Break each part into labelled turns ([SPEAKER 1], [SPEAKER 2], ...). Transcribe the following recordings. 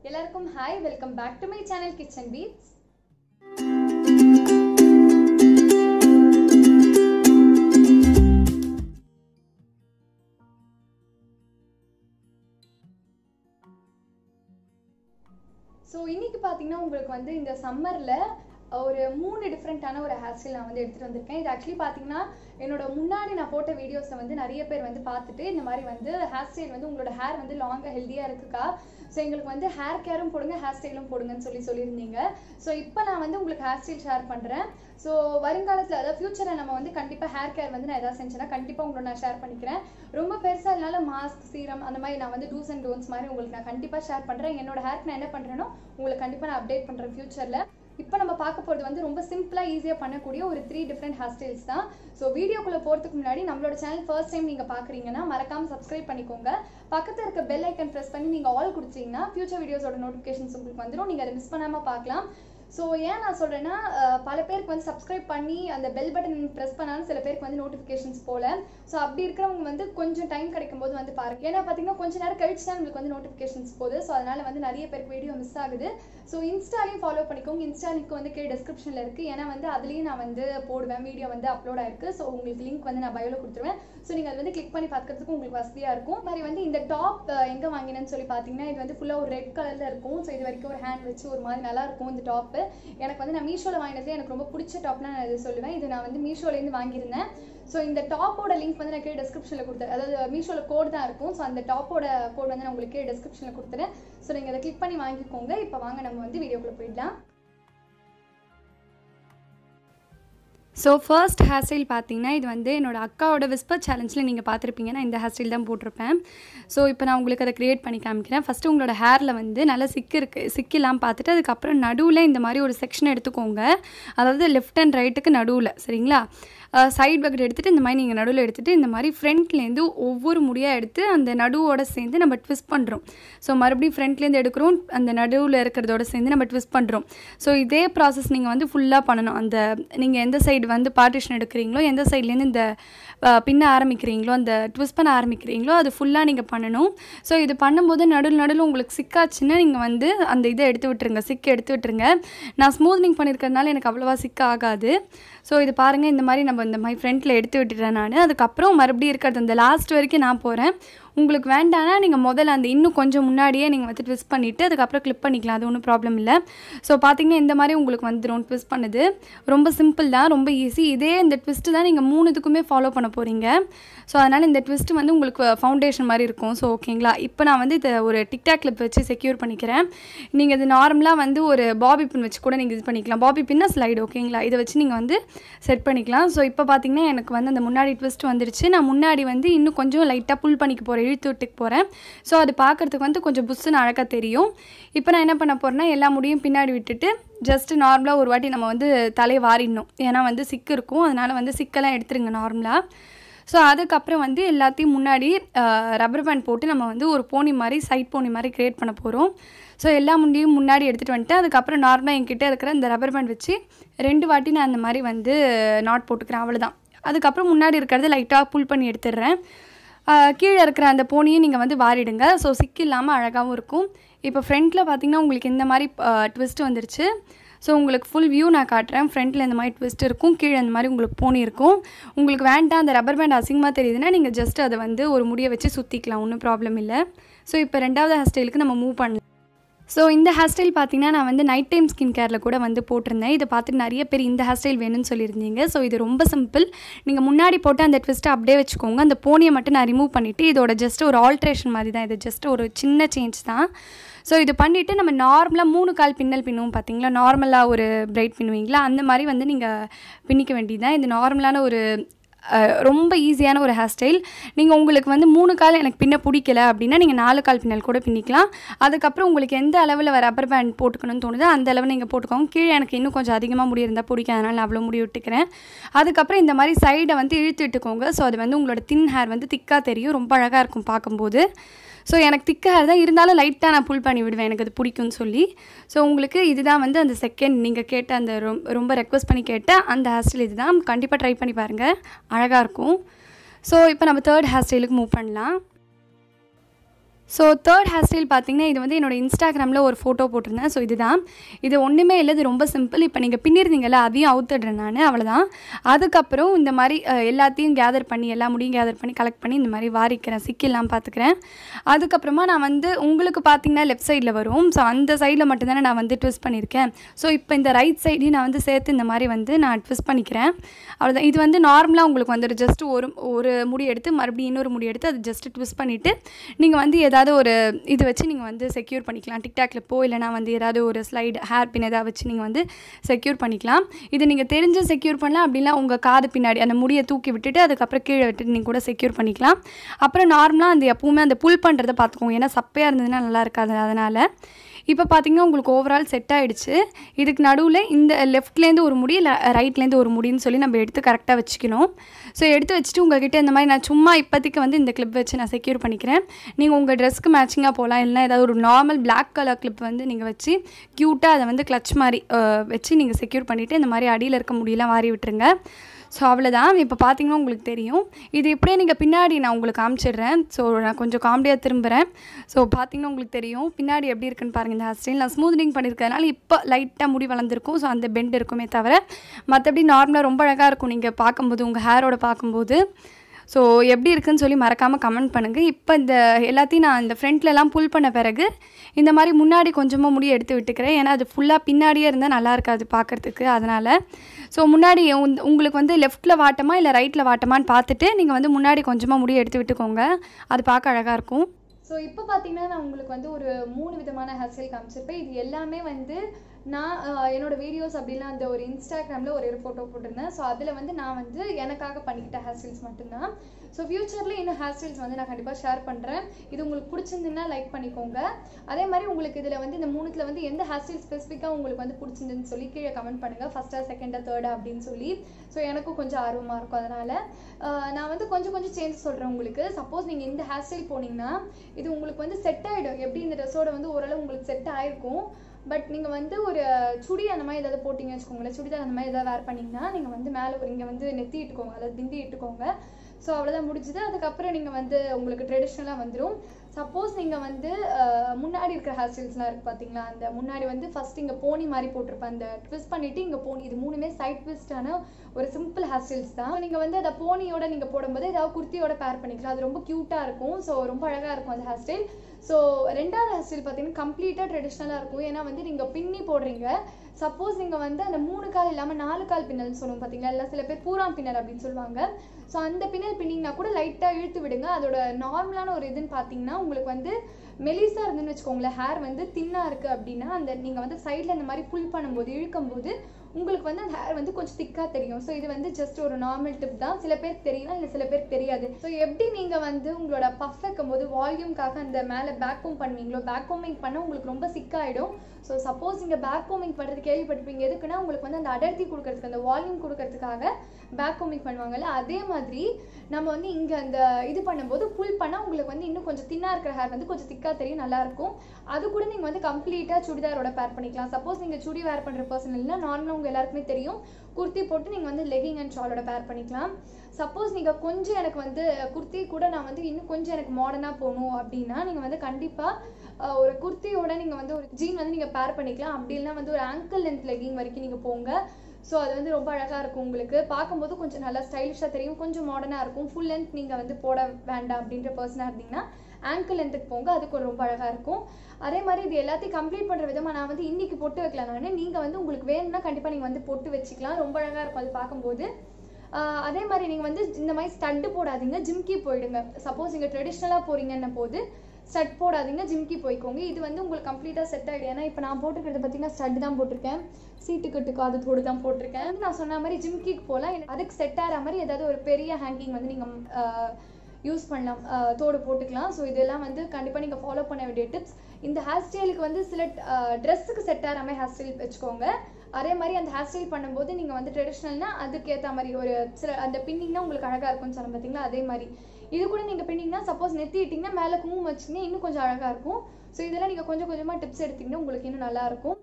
[SPEAKER 1] எல்லாருக்கும் hi welcome back to my channel Kitchen Beats so இன்னைக்கு பார்த்தீங்கன்னா உங்களுக்கு வந்து இந்த சம்மரில் ஒரு மூணு டிஃப்ரெண்ட்டான ஒரு ஹேர் ஸ்டைல் நான் வந்து எடுத்துகிட்டு வந்திருக்கேன் இது ஆக்சுவலி பார்த்தீங்கன்னா என்னோட முன்னாடி நான் போட்ட வீடியோஸை வந்து நிறைய பேர் வந்து பார்த்துட்டு இந்த மாதிரி வந்து ஹேர் ஸ்டைல் வந்து உங்களோட ஹேர் வந்து லாங்காக ஹெல்த்தியாக இருக்குக்கா ஸோ எங்களுக்கு வந்து ஹேர் கேரும் போடுங்க ஹேர் ஸ்டைலும் போடுங்கன்னு சொல்லி சொல்லியிருந்தீங்க ஸோ இப்போ நான் வந்து உங்களுக்கு ஹேர் ஸ்டைல் ஷேர் பண்ணுறேன் ஸோ வருங்காலத்தில் அதாவது ஃப்யூச்சரில் நம்ம வந்து கண்டிப்பாக ஹேர் கேர் வந்து நான் எதாவது செஞ்சேன்னா கண்டிப்பாக உங்களோட நான் ஷேர் பண்ணிக்கிறேன் ரொம்ப பெருசாக இல்லைனால மாஸ்க் சீரம் அந்த மாதிரி நான் வந்து டூஸ் அண்ட் டோன்ஸ் மாதிரி உங்களுக்கு நான் கண்டிப்பாக ஷேர் பண்ணுறேன் என்னோட ஹேர்க்கு நான் என்ன பண்ணுறேனோ உங்களுக்கு கண்டிப்பாக நான் அப்டேட் பண்ணுறேன் ஃப்யூச்சரில் இப்போ நம்ம பார்க்க போகிறது வந்து ரொம்ப சிம்பிளாக ஈஸியாக பண்ணக்கூடிய ஒரு த்ரீ டிஃப்ரெண்ட் ஹேர் ஸ்டைல்ஸ் தான் ஸோ வீடியோக்குள்ளே போகிறதுக்கு முன்னாடி நம்மளோட சேனல் ஃபர்ஸ்ட் டைம் நீங்கள் பார்க்குறீங்கன்னா மறக்காமல் சப்ஸ்கிரைப் பண்ணிக்கோங்க பக்கத்தில் இருக்க பெல் ஐக்கன் ப்ரெஸ் பண்ணி நீங்கள் ஆல் கொடுத்தீங்கன்னா ஃபியூச்சர் வீடியோஸோட நோட்டிஃபிகேஷன்ஸ் உங்களுக்கு வந்துடும் நீங்கள் அதை மிஸ் பண்ணாமல் பார்க்கலாம் ஸோ ஏன் நான் சொல்கிறேன்னா பல பேருக்கு வந்து சப்ஸ்கிரைப் பண்ணி அந்த பெல் பட்டன் ப்ரெஸ் பண்ணாலும் சில பேருக்கு வந்து நோட்டிஃபிகேஷன்ஸ் போல ஸோ அப்படி இருக்கிறவங்க வந்து கொஞ்சம் டைம் கிடைக்கும் போது வந்து பாருங்க ஏன்னா பார்த்தீங்கன்னா கொஞ்ச நேரம் கழிச்சு தான் நம்மளுக்கு வந்து நோட்டிஃபிகேஷன்ஸ் போகுது ஸோ அதனால வந்து நிறைய பேருக்கு வீடியோ மிஸ் ஆகுது ஸோ இன்ஸ்டாலையும் ஃபாலோ பண்ணிக்கோங்க இன்ஸ்டா லிங்க் வந்து கீழே டிஸ்கிரிப்ஷனில் இருக்குது ஏன்னா வந்து அதுலேயும் நான் வந்து போடுவேன் வீடியோ வந்து அப்லோட் ஆயிருக்கு ஸோ உங்களுக்கு லிங்க் வந்து நான் பயோவில் கொடுத்துருவேன் ஸோ நீங்கள் அது வந்து கிளிக் பண்ணி பார்க்கறதுக்கு உங்களுக்கு வசதியாக இருக்கும் மாதிரி வந்து இந்த டாப் எங்கே வாங்கினேன்னு சொல்லி பார்த்தீங்கன்னா இது வந்து ஃபுல்லாக ஒரு ரெட் கலரில் இருக்கும் ஸோ இது வரைக்கும் ஒரு ஹேண்ட் வச்சு ஒரு மாதிரி நல்லா இருக்கும் இந்த டாப்பு எனக்கு வந்து நான் மீஷோவில் வாங்கினதுல எனக்கு ரொம்ப பிடிச்ச டாப்னா நான் இது சொல்லுவேன் இது நான் வந்து மீஷோலேருந்து வாங்கியிருந்தேன் ஸோ இந்த டாப்போட லிங்க் வந்து நான் கீழே டிஸ்கிரிப்ஷனில் கொடுத்துறேன் அதாவது மீஷோவில் கோட் தான் இருக்கும் ஸோ அந்த டாப்போட கோட் வந்து நான் உங்களுக்கு கீழே டிஸ்கிரிப்ஷனில் கொடுத்துறேன் ஸோ நீங்கள் அதை கிளிக் பண்ணி வாங்கிக்கோங்க இப்போ வாங்க நம்ம வந்து வீடியோக்குள்ளே போயிடலாம்
[SPEAKER 2] ஸோ ஃபர்ஸ்ட் ஹேர் ஸ்டைல் பார்த்தீங்கன்னா இது வந்து என்னோட அக்காவோட விஸ்பர் சேலஞ்சில் நீங்கள் பார்த்துருப்பீங்க நான் இந்த ஹேர் ஸ்டைல் தான் போட்டிருப்பேன் ஸோ இப்போ நான் உங்களுக்கு அதை க்ரியேட் பண்ணி காமிக்கிறேன் ஃபஸ்ட்டு உங்களோட ஹேரில் வந்து நல்லா சிக்கு இருக்குது சிக்கெல்லாம் பார்த்துட்டு அதுக்கப்புறம் நடுவில் இந்த மாதிரி ஒரு செக்ஷன் எடுத்துக்கோங்க அதாவது லெஃப்ட் அண்ட் ரைட்டுக்கு நடுவில் சரிங்களா சைட் பக்கெட் எடுத்துகிட்டு இந்த மாதிரி நீங்கள் நடுவில் எடுத்துகிட்டு இந்த மாதிரி ஃப்ரண்ட்லேருந்து ஒவ்வொரு முடியாக எடுத்து அந்த நடுவோட சேர்ந்து நம்ம ட்விஸ்ட் பண்ணுறோம் ஸோ மறுபடியும் ஃப்ரண்ட்லேருந்து எடுக்கிறோம் அந்த நடுவில் இருக்கிறதோட சேர்ந்து நம்ம ட்விஸ்ட் பண்ணுறோம் ஸோ இதே ப்ராசஸ் நீங்கள் வந்து ஃபுல்லாக பண்ணணும் அந்த நீங்கள் எந்த சைடு வந்து பார்ட்டிஷன் எடுக்கிறீங்களோ எந்த சைட்லேருந்து இந்த பின்ன ஆரம்பிக்கிறீங்களோ அந்த ட்விஸ்ட் பண்ண ஆரம்பிக்கிறீங்களோ அது ஃபுல்லாக நீங்கள் பண்ணணும் ஸோ இது பண்ணும்போது நடுவில் நடுவில் உங்களுக்கு சிக்காச்சுன்னா நீங்கள் வந்து அந்த இதை எடுத்து விட்டுருங்க சிக்கு எடுத்து விட்டுருங்க நான் ஸ்மூத்னிங் பண்ணியிருக்கிறதுனால எனக்கு அவ்வளோவா சிக்க ஆகாது ஸோ இது பாருங்கள் இந்த மாதிரி நம்ம இந்த மாதிரி ஃப்ரண்ட்டில் எடுத்து விட்டுட்டேன் நான் அதுக்கப்புறம் மறுபடியும் இருக்கிறது அந்த லாஸ்ட் வரைக்கும் நான் போகிறேன் உங்களுக்கு வேண்டானா நீங்கள் முதல்ல அந்த இன்னும் கொஞ்சம் முன்னாடியே நீங்கள் வந்து ட்விஸ்ட் பண்ணிவிட்டு அதுக்கப்புறம் கிளிப் பண்ணிக்கலாம் அது ஒன்றும் ப்ராப்ளம் இல்லை ஸோ பார்த்தீங்கன்னா இந்த மாதிரி உங்களுக்கு வந்துடும் ட்விஸ்ட் பண்ணுது ரொம்ப சிம்பிள் தான் ரொம்ப ஈஸி இதே இந்த ட்விஸ்ட்டு தான் நீங்கள் மூணு இதுக்குமே ஃபாலோ பண்ண போகிறீங்க ஸோ அதனால் இந்த ட்விஸ்ட்டு வந்து உங்களுக்கு ஃபவுண்டேஷன் மாதிரி இருக்கும் ஸோ ஓகேங்களா இப்போ நான் வந்து இதை ஒரு டிக்டாக் கிளிப் வச்சு செக்யூர் பண்ணிக்கிறேன் நீங்கள் இது நார்மலாக வந்து ஒரு பாபி பின் வச்சு கூட நீங்கள் இது பண்ணிக்கலாம் பாபி பின்னா ஸ்லைடு ஓகேங்களா இதை வச்சு நீங்கள் வந்து செட் பண்ணிக்கலாம் ஸோ இப்போ பார்த்தீங்கன்னா எனக்கு வந்து அந்த முன்னாடி ட்விஸ்ட் வந்துருச்சு நான் முன்னாடி வந்து இன்னும் கொஞ்சம் லைட்டாக புல் பண்ணிக்க போகிறேன் இழுத்து விட்டுக்கு போகிறேன் ஸோ அது பார்க்குறதுக்கு வந்து கொஞ்சம் புஷ்ஷுன்னு அழகாக தெரியும் இப்போ நான் என்ன பண்ண போகிறேன்னா எல்லா முடியும் பின்னாடி விட்டுட்டு ஜஸ்ட்டு நார்மலாக ஒரு வாட்டி நம்ம வந்து தலையை வாரிடணும் ஏன்னா வந்து சிக்கு இருக்கும் அதனால் வந்து சிக்கெல்லாம் எடுத்துருங்க நார்மலாக ஸோ அதுக்கப்புறம் வந்து எல்லாத்தையும் முன்னாடி ரப்பர் பேண்ட் போட்டு நம்ம வந்து ஒரு போனி மாதிரி சைட் போனி மாதிரி க்ரியேட் பண்ண போகிறோம் ஸோ எல்லா முண்டியும் முன்னாடி எடுத்துகிட்டு வந்துட்டு அதுக்கப்புறம் நார்மலாக என்கிட்ட இருக்கிற இந்த ரப்பர் பேண்ட் வச்சு ரெண்டு வாட்டி நான் அந்த மாதிரி வந்து நாட் போட்டுக்கிறேன் அவ்வளோதான் அதுக்கப்புறம் முன்னாடி இருக்கிறத லைட்டாக புல் பண்ணி எடுத்துடுறேன் கீழே இருக்கிற அந்த போனியும் நீங்கள் வந்து வாரிடுங்க ஸோ சிக்கு இல்லாமல் அழகாகவும் இருக்கும் இப்போ ஃப்ரண்ட்டில் பார்த்தீங்கன்னா உங்களுக்கு இந்த மாதிரி ட்விஸ்ட் வந்துருச்சு ஸோ உங்களுக்கு ஃபுல் வியூ நான் காட்டுறேன் ஃப்ரண்ட்டில் இந்த மாதிரி ட்விஸ்ட் இருக்கும் கீழே இந்த மாதிரி உங்களுக்கு போனி இருக்கும் உங்களுக்கு வேண்டாம் அந்த ரப்பர் பேண்ட் அசிங்கமாக தெரியுதுன்னா நீங்கள் ஜஸ்ட் அதை வந்து ஒரு முடியை வச்சு சுற்றிக்கலாம் ஒன்றும் ப்ராப்ளம் இல்லை ஸோ இப்போ ரெண்டாவது ஹேர் ஸ்டைலுக்கு நம்ம மூவ் பண்ணலாம் ஸோ இந்த ஹேர் ஸ்டைல் பார்த்தீங்கன்னா நான் வந்து நைட் டைம் ஸ்கின் கேரில் கூட வந்து போட்டிருந்தேன் இதை பார்த்துட்டு நிறைய பேர் இந்த ஹேர் ஸ்டைல் வேணும்னு சொல்லியிருந்தீங்க ஸோ இது ரொம்ப சிம்பிள் நீங்கள் முன்னாடி போட்டு அந்த ட்விஸ்ட்டை அப்படியே வச்சுக்கோங்க அந்த போனியை மட்டும் நான் ரிமூவ் பண்ணிவிட்டு இதோட ஜஸ்ட் ஒரு ஆல்ட்ரேஷன் மாதிரி தான் இது ஜஸ்ட் ஒரு சின்ன சேஞ்ச் தான் ஸோ இது பண்ணிவிட்டு நம்ம நார்மலாக மூணு கால் பின்னல் பின்னுவோம் பார்த்தீங்களா நார்மலாக ஒரு பிரைட் பின்னுவீங்களா அந்த மாதிரி வந்து நீங்கள் பின்னிக்க வேண்டியதுதான் இது நார்மலான ஒரு ரொம்ப ஈஸியான ஒரு ஹேர் ஸ்டைல் நீங்கள் உங்களுக்கு வந்து மூணு கால் எனக்கு பின்ன பிடிக்கல அப்படின்னா நீங்கள் நாலு கால் பின்னல் கூட பின்னிக்கலாம் அதுக்கப்புறம் உங்களுக்கு எந்த அளவில் ரப்பர் பேண்ட் போட்டுக்கணும்னு தோணுதோ அந்த அளவு நீங்கள் போட்டுக்கோங்க கீழே எனக்கு இன்னும் கொஞ்சம் அதிகமாக முடி இருந்தால் பிடிக்கும் அதனால் நான் அவ்வளோ முடி விட்டுக்கிறேன் அதுக்கப்புறம் இந்த மாதிரி சைடை வந்து இழுத்து விட்டுக்கோங்க ஸோ அது வந்து உங்களோட தின் ஹேர் வந்து திக்காக தெரியும் ரொம்ப அழகாக இருக்கும் பார்க்கும்போது ஸோ எனக்கு திக்க ஹேர் தான் இருந்தாலும் லைட்டாக நான் புல் பண்ணி விடுவேன் எனக்கு அது பிடிக்கும்னு சொல்லி ஸோ உங்களுக்கு இதுதான் வந்து அந்த செகண்ட் நீங்கள் கேட்ட அந்த ரொம்ப ரொம்ப ரெக்வஸ்ட் பண்ணி கேட்ட அந்த ஹேர் ஸ்டைல் இதுதான் கண்டிப்பாக ட்ரை பண்ணி பாருங்கள் அழகாக இருக்கும் ஸோ இப்போ நம்ம தேர்ட் ஹேர் ஸ்டைலுக்கு மூவ் பண்ணலாம் ஸோ தேர்ட் ஹேர் ஸ்டைல் பார்த்தீங்கன்னா இது வந்து என்னோட இன்ஸ்டாகிராமில் ஒரு ஃபோட்டோ போட்டிருந்தேன் ஸோ இதுதான் இது ஒன்றுமே இல்லை இது ரொம்ப சிம்பிள் இப்போ நீங்கள் பின்னிருந்தீங்கல்ல அதையும் அவுத்துடுறேன் நான் அவ்வளோதான் அதுக்கப்புறம் இந்த மாதிரி அஹ், எல்லாத்தையும் கேதர் பண்ணி எல்லா முடியும் கேதர் பண்ணி கலெக்ட் பண்ணி இந்த மாதிரி வாரிக்கிறேன் சிக்கிலாம் பார்த்துக்கிறேன் அதுக்கப்புறமா நான் வந்து உங்களுக்கு பார்த்தீங்கன்னா லெஃப்ட் சைடில் வரும் ஸோ அந்த சைடில் மட்டும்தானே நான் வந்து ட்விஸ்ட் பண்ணியிருக்கேன் ஸோ இப்போ இந்த ரைட் சைடையும் நான் வந்து சேர்த்து இந்த மாதிரி வந்து நான் ட்விஸ்ட் பண்ணிக்கிறேன் அவ்வளோதான் இது வந்து நார்மலாக உங்களுக்கு வந்துட்டு ஜஸ்ட் ஒரு ஒரு முடி எடுத்து மறுபடியும் இன்னொரு முடி எடுத்து அது ஜஸ்ட் ட்விஸ்ட் பண்ணிவிட்டு நீங்கள் வந்து ஏதாவது ஒரு இது வச்சு நீங்கள் வந்து செக்யூர் பண்ணிக்கலாம் டிக்டாக்ல போ இல்லைனா வந்து ஏதாவது ஒரு ஸ்லைடு ஹேர் பின் ஏதாவது வச்சு நீங்கள் வந்து செக்யூர் பண்ணிக்கலாம் இது நீங்கள் தெரிஞ்சு செக்யூர் பண்ணலாம் அப்படின்னா உங்கள் காது பின்னாடி அந்த முடியை தூக்கி விட்டுட்டு அதுக்கப்புறம் கீழே விட்டுட்டு நீங்கள் கூட செக்யூர் பண்ணிக்கலாம் அப்புறம் நார்மலாக அந்த எப்பவுமே அந்த புல் பண்ணுறதை பார்த்துக்கோங்க ஏன்னா சப்பையாக இருந்ததுன்னா நல்லா இருக்காது அதனால் இப்போ பார்த்தீங்கன்னா உங்களுக்கு ஓவரால் செட் ஆகிடுச்சு இதுக்கு நடுவில் இந்த லெஃப்ட்லேருந்து ஒரு முடி இல்லை ரைட்லேருந்து ஒரு முடின்னு சொல்லி நம்ம எடுத்து கரெக்டாக வச்சுக்கணும் ஸோ எடுத்து வச்சுட்டு உங்ககிட்ட இந்த மாதிரி நான் சும்மா இப்போதைக்கு வந்து இந்த கிளிப் வச்சு நான் செக்யூர் பண்ணிக்கிறேன் நீங்கள் உங்கள் ட்ரெஸ்க்கு மேட்சிங்காக போகலாம் இல்லைனா ஏதாவது ஒரு நார்மல் Black கலர் கிளிப் வந்து நீங்கள் வச்சு க்யூட்டாக அதை வந்து கிளச் மாதிரி அஹ், வச்சு நீங்கள் செக்யூர் பண்ணிவிட்டு இந்த மாதிரி அடியில் இருக்க முடியெல்லாம் வாரி விட்டுருங்க ஸோ அவ்வளோதான் இப்போ பார்த்தீங்கன்னா உங்களுக்கு தெரியும் இது இப்படியே நீங்கள் பின்னாடி நான் உங்களுக்கு காமிச்சிடுறேன் ஸோ நான் கொஞ்சம் காமெடியாக திரும்புகிறேன் ஸோ பார்த்தீங்கன்னா உங்களுக்கு தெரியும் பின்னாடி எப்படி இருக்குன்னு பாருங்கள் இந்த ஹேர் ஸ்டைல் நான் ஸ்மூத்னிங் பண்ணியிருக்கிறதுனால இப்போ லைட்டாக முடி வளர்ந்துருக்கும் ஸோ அந்த பெண்ட் இருக்குமே தவிர மற்றபடி நார்மலாக ரொம்ப அழகாக இருக்கும் நீங்கள் பார்க்கும்போது உங்கள் ஹேரோட பார்க்கும்போது ஸோ எப்படி இருக்குன்னு சொல்லி மறக்காமல் கமெண்ட் பண்ணுங்கள் இப்போ இந்த எல்லாத்தையும் நான் இந்த ஃப்ரண்ட்லலாம் புல் பண்ண பிறகு இந்த மாதிரி முன்னாடி கொஞ்சமாக முடி எடுத்து விட்டுக்கிறேன் ஏன்னா அது ஃபுல்லாக பின்னாடியே இருந்தால் நல்லா இருக்காது பார்க்குறதுக்கு அதனால் ஸோ முன்னாடி உங்க- உங்களுக்கு வந்து லெஃப்ட்டில் வாட்டமா இல்லை ரைட்டில் வாட்டமான்னு பார்த்துட்டு நீங்கள் வந்து முன்னாடி கொஞ்சமாக முடி எடுத்து விட்டுக்கோங்க அது பார்க்க அழகாக இருக்கும்
[SPEAKER 1] ஸோ இப்போ பார்த்தீங்கன்னா நான் உங்களுக்கு வந்து ஒரு மூணு விதமான ஹேர் ஸ்டைல் காமிச்சிருப்பேன் இது எல்லாமே வந்து நான் ஆஹ், என்னோட வீடியோஸ் அப்படிலாம் அந்த ஒரு இன்ஸ்டாகிராமில் ஒரு ஃபோட்டோ போட்டிருந்தேன் ஸோ அதில் வந்து நான் வந்து எனக்காக பண்ணிக்கிட்ட ஹேர் ஸ்டைல்ஸ் மட்டும்தான் ஸோ ஃப்யூச்சரில் இன்னும் ஹேர் ஸ்டைல்ஸ் வந்து நான் கண்டிப்பாக ஷேர் பண்ணுறேன் இது உங்களுக்கு பிடிச்சிருந்துன்னா லைக் பண்ணிக்கோங்க அதே மாதிரி உங்களுக்கு இதில் வந்து இந்த மூணுத்தில் வந்து எந்த ஹேர் ஸ்டைல் ஸ்பெசிஃபிக்காக உங்களுக்கு வந்து பிடிச்சிருந்துன்னு சொல்லி கீழே கமெண்ட் பண்ணுங்கள் ஃபஸ்ட்டா செகண்டா தேர்டா அப்படின்னு சொல்லி ஸோ எனக்கும் கொஞ்சம் ஆர்வமாக இருக்கும் அதனால் நான் வந்து கொஞ்சம் கொஞ்சம் சேஞ்ச் சொல்கிறேன் உங்களுக்கு சப்போஸ் நீங்கள் இந்த ஹேர் ஸ்டைல் போனீங்கன்னா இது உங்களுக்கு வந்து செட் ஆகிடும் எப்படி இந்த ட்ரெஸ்ஸோட வந்து ஓரளவு உங்களுக்கு செட் ஆயிருக்கும் பட் நீங்கள் வந்து ஒரு சுடி அந்த மாதிரி ஏதாவது போட்டிங்க வச்சுக்கோங்களேன் சுடிதார் அந்த மாதிரி ஏதாவது வேர் பண்ணிங்கன்னா நீங்கள் வந்து மேலே ஒரு இங்கே வந்து நெத்தி இட்டுக்கோங்க அதாவது திண்டி இட்டுக்கோங்க ஸோ அவ்வளோதான் முடிஞ்சுது அதுக்கப்புறம் நீங்கள் வந்து உங்களுக்கு ட்ரெடிஷ்னலாக வந்துடும் சப்போஸ் நீங்கள் வந்து அஹ், முன்னாடி இருக்கிற ஹேர் ஸ்டைல்ஸ்லாம் இருக்குது பார்த்தீங்களா அந்த முன்னாடி வந்து ஃபர்ஸ்ட் இங்கே போனி மாதிரி போட்டிருப்பேன் அந்த ட்விஸ்ட் பண்ணிவிட்டு இங்கே போனி இது மூணுமே சைட் ட்விஸ்டான ஒரு சிம்பிள் ஹேர் ஸ்டைல்ஸ் தான் நீங்கள் வந்து அதை போனியோட நீங்கள் போடும்போது ஏதாவது குர்த்தியோட பேர் பண்ணிக்கலாம் அது ரொம்ப க்யூட்டாக இருக்கும் ஸோ ரொம்ப அழகாக இருக்கும் அந்த ஹேர் ஸ்டைல் ஸோ ரெண்டாவது ஹேர் ஸ்டைல் பார்த்தீங்கன்னா கம்ப்ளீட்டாக ட்ரெடிஷ்னலாக இருக்கும் ஏன்னா வந்து நீங்கள் பின்னி போடுறீங்க சப்போஸ் நீங்கள் வந்து அந்த மூணு கால் இல்லாமல் நாலு கால் பின்னல்னு சொல்லுவோம் பார்த்தீங்களா இல்லை சில பேர் பூராம் பின்னல் அப்படின்னு சொல்லுவாங்க ஸோ அந்த பின்னல் பின்னிங்கன்னா கூட லைட்டாக இழுத்து விடுங்க அதோட நார்மலான ஒரு இதுன்னு பார்த்தீங்கன்னா உங்களுக்கு வந்து மெலிசா இருந்துன்னு வச்சுக்கோங்களேன் ஹேர் வந்து தின்னாக இருக்குது அப்படின்னா அந்த நீங்கள் வந்து சைடில் இந்த மாதிரி புல் பண்ணும்போது இழுக்கும்போது உங்களுக்கு வந்து அந்த ஹேர் வந்து கொஞ்சம் திக்காக தெரியும் ஸோ இது வந்து ஜஸ்ட் ஒரு நார்மல் டிப் தான் சில பேருக்கு தெரியலாம் இல்லை சில பேருக்கு தெரியாது ஸோ எப்படி நீங்கள் வந்து உங்களோட பஃப் வைக்கும் போது வால்யூம்காக அந்த மேலே பேக் கோம் பண்ணுவீங்களோ பேக் கோமிங் பண்ண உங்களுக்கு ரொம்ப சிக்காயிடும் ஸோ சப்போஸ் நீங்கள் பேக் கோமிங் பண்ணுறது கேள்விப்பட்டிருப்பீங்க எதுக்குன்னா உங்களுக்கு வந்து அந்த அடர்த்தி கொடுக்கறதுக்கு அந்த வால்யூம் கொடுக்கறதுக்காக பேக் கோமிங் பண்ணுவாங்கல்ல அதே மாதிரி நம்ம வந்து இங்கே அந்த இது பண்ணும்போது புல் பண்ணால் உங்களுக்கு வந்து இன்னும் கொஞ்சம் தின்னாக இருக்கிற ஹேர் வந்து கொஞ்சம் திக்காக தெரியும் நல்லாயிருக்கும் அது கூட நீங்கள் வந்து கம்ப்ளீட்டாக சுடிதாரோட பேர் பண்ணிக்கலாம் சப்போஸ் நீங்கள் சுடி வேர் பண்ணுற பர்சன் இல்லை நார்மலாக உங்கள் எல்லாருக்குமே தெரியும் குர்த்தி போட்டு நீங்கள் வந்து லெகிங் அண்ட் ஷாலோட பேர் பண்ணிக்கலாம் சப்போஸ் நீங்கள் கொஞ்சம் எனக்கு வந்து குர்த்தி கூட நான் வந்து இன்னும் கொஞ்சம் எனக்கு மாடர்னாக போகணும் அப்படின்னா நீங்கள் வந்து கண்டிப்பாக ஒரு குர்த்தியோட நீங்கள் வந்து ஒரு ஜீன் வந்து நீங்கள் பேர் பண்ணிக்கலாம் அப்படி இல்லைனா வந்து ஒரு ஆங்கிள் லென்த் லெகிங் வரைக்கும் நீங்கள் போங்க ஸோ அது வந்து ரொம்ப அழகாக இருக்கும் உங்களுக்கு பார்க்கும்போது கொஞ்சம் நல்லா ஸ்டைலிஷாக தெரியும் கொஞ்சம் மாடர்னாக இருக்கும் ஃபுல் லென்த் நீங்கள் வந்து போட வேண்டாம் அப்படின்ற பர்சனாக இருந்தீங்கன்னா ஆங்கிள் லென்த்துக்கு போங்க அதுக்கு ஒரு ரொம்ப அழகாக இருக்கும் அதே மாதிரி இது எல்லாத்தையும் கம்ப்ளீட் பண்ணுற விதமாக நான் வந்து இன்னைக்கு பொட்டு வைக்கல நான் நீங்கள் வந்து உங்களுக்கு வேணும்னா கண்டிப்பாக நீங்கள் வந்து பொட்டு வச்சுக்கலாம் ரொம்ப அழகாக இருக்கும் அது பார்க்கும்போது ஆஹ் அதே மாதிரி நீங்கள் வந்து இந்த மாதிரி ஸ்டட்டு போடாதீங்க ஜிம்கி போயிடுங்க சப்போஸ் நீங்கள் ட்ரெடிஷ்னலாக போறீங்கன்ன போது ஸ்டட் போடாதீங்க ஜிம்கி போய்க்கோங்க இது வந்து உங்களுக்கு கம்ப்ளீட்டாக செட் ஆகிடும் ஏன்னா இப்போ நான் போட்டுக்கிறது பார்த்தீங்கன்னா ஸ்டட் தான் போட்டிருக்கேன் சீட்டு கட்டு காது தோடு தான் போட்டிருக்கேன் வந்து நான் சொன்ன மாதிரி ஜிம்கிக்கு போகலாம் எனக்கு அதுக்கு செட் ஆகிற மாதிரி ஏதாவது ஒரு பெரிய ஹேங்கிங் வந்து நீங்கள் யூஸ் பண்ணலாம் ஆஹ் தோடு போட்டுக்கலாம் ஸோ இதெல்லாம் வந்து கண்டிப்பாக நீங்கள் ஃபாலோ பண்ண வேண்டிய டிப்ஸ் இந்த ஹேர் ஸ்டைலுக்கு வந்து சில ட்ரெஸ்ஸுக்கு செட் ஆகிற மாதிரி ஹேர் ஸ்டைல் வச்சுக்கோங்க அதே மாதிரி அந்த ஹேர் ஸ்டைல் பண்ணும்போது நீங்கள் வந்து ட்ரெடிஷ்னல்னா அதுக்கேற்ற மாதிரி ஒரு சில அந்த பின்னிங்னா உங்களுக்கு அழகாக இருக்கும்னு சொன்ன பார்த்தீங்களா அதே மாதிரி இது கூட நீங்கள் பின்னிங்கன்னா சப்போஸ் நெத்தி இட்டிங்கன்னா மேலே குங்குமம் வச்சிங்கன்னா இன்னும் கொஞ்சம் அழகாக இருக்கும் ஸோ இதெல்லாம் நீங்கள் கொஞ்சம் கொஞ்சமாக டிப்ஸ் எடுத்தீங்கன்னா உங்களுக்கு இன்னும் நல்லா இருக்கும்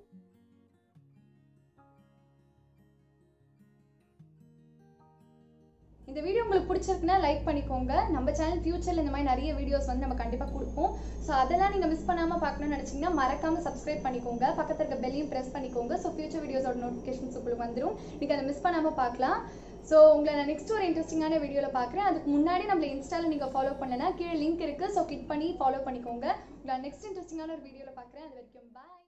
[SPEAKER 1] இந்த வீடியோ உங்களுக்கு பிடிச்சிருக்குன்னா லைக் பண்ணிக்கோங்க நம்ம சேனல் ஃபியூச்சரில் இந்த மாதிரி நிறைய வீடியோஸ் வந்து நம்ம கண்டிப்பாக கொடுப்போம் ஸோ அதெல்லாம் நீங்கள் மிஸ் பண்ணாமல் பார்க்கணும்னு நினச்சிங்கன்னா மறக்காமல் சப்ஸ்கிரைப் பண்ணிக்கோங்க பக்கத்தில் இருக்க பெல்லையும் ப்ரெஸ் பண்ணிக்கோங்க ஸோ ஃபியூச்சர் வீடியோஸோட நோட்டிஃபிகேஷன்ஸ் உங்களுக்கு வந்துடும் நீங்கள் அதை மிஸ் பண்ணாமல் பார்க்கலாம் ஸோ உங்களை நான் நெக்ஸ்ட் ஒரு இன்ட்ரெஸ்டிங்கான வீடியோவில் பார்க்குறேன் அதுக்கு முன்னாடி நம்மள இன்ஸ்டாவில் நீங்கள் ஃபாலோ பண்ணலன்னா கீழே லிங்க் இருக்குது ஸோ கிளிக் பண்ணி ஃபாலோ பண்ணிக்கோங்க உங்களை நெக்ஸ்ட் இன்ட்ரெஸ்டிங்கான ஒரு வீடியோவில் பார்க்குறேன் அது வரைக்கும் பாய்